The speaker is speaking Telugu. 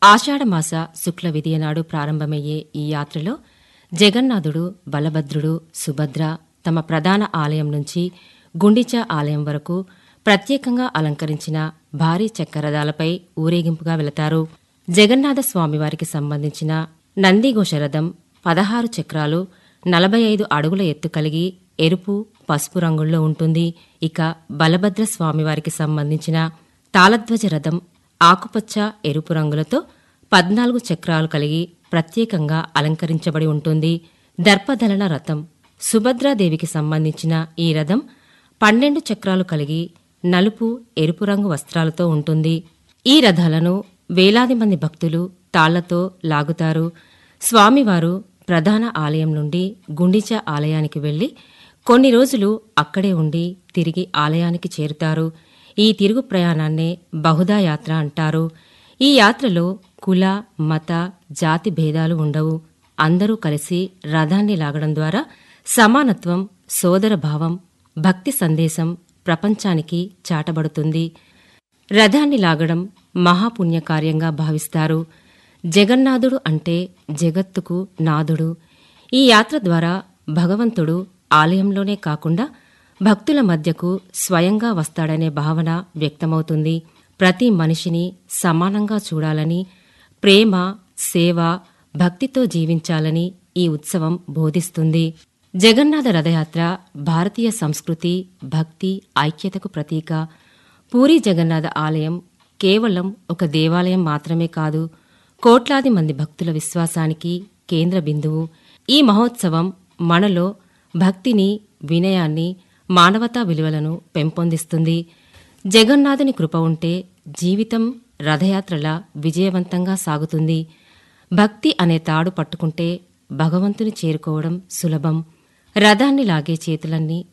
ఆషాఢమాస శుక్ల విధియ నాడు ప్రారంభమయ్యే ఈ యాత్రలో జగన్నాథుడు బలభద్రుడు సుభద్ర తమ ప్రధాన ఆలయం నుంచి గుండిచా ఆలయం వరకు ప్రత్యేకంగా అలంకరించిన భారీ చక్రరథాలపై ఊరేగింపుగా వెళతారు జగన్నాథ స్వామివారికి సంబంధించిన నందిఘోష రథం పదహారు చక్రాలు నలభై ఐదు అడుగుల ఎత్తు కలిగి ఎరుపు పసుపు రంగుల్లో ఉంటుంది ఇక బలభద్ర స్వామివారికి సంబంధించిన తాళధ్వజ రథం ఆకుపచ్చ ఎరుపు రంగులతో పద్నాలుగు చక్రాలు కలిగి ప్రత్యేకంగా అలంకరించబడి ఉంటుంది దర్పదలన రథం సుభద్రాదేవికి సంబంధించిన ఈ రథం పన్నెండు చక్రాలు కలిగి నలుపు ఎరుపు రంగు వస్త్రాలతో ఉంటుంది ఈ రథాలను వేలాది మంది భక్తులు తాళ్లతో లాగుతారు స్వామివారు ప్రధాన ఆలయం నుండి గుండిచా ఆలయానికి వెళ్లి కొన్ని రోజులు అక్కడే ఉండి తిరిగి ఆలయానికి చేరుతారు ఈ తిరుగు ప్రయాణాన్నే బహుదా యాత్ర అంటారు ఈ యాత్రలో కుల మత జాతి భేదాలు ఉండవు అందరూ కలిసి రథాన్ని లాగడం ద్వారా సమానత్వం సోదరభావం భక్తి సందేశం ప్రపంచానికి చాటబడుతుంది రథాన్ని లాగడం మహాపుణ్యకార్యంగా భావిస్తారు జగన్నాథుడు అంటే జగత్తుకు నాథుడు ఈ యాత్ర ద్వారా భగవంతుడు ఆలయంలోనే కాకుండా భక్తుల మధ్యకు స్వయంగా వస్తాడనే భావన వ్యక్తమవుతుంది ప్రతి మనిషిని సమానంగా చూడాలని ప్రేమ సేవ భక్తితో జీవించాలని ఈ ఉత్సవం బోధిస్తుంది జగన్నాథ రథయాత్ర భారతీయ సంస్కృతి భక్తి ఐక్యతకు ప్రతీక పూరీ జగన్నాథ ఆలయం కేవలం ఒక దేవాలయం మాత్రమే కాదు కోట్లాది మంది భక్తుల విశ్వాసానికి కేంద్ర బిందువు ఈ మహోత్సవం మనలో భక్తిని వినయాన్ని మానవతా విలువలను పెంపొందిస్తుంది జగన్నాథుని కృప ఉంటే జీవితం రథయాత్రలా విజయవంతంగా సాగుతుంది భక్తి అనే తాడు పట్టుకుంటే భగవంతుని చేరుకోవడం సులభం రథాన్ని లాగే చేతులన్నీ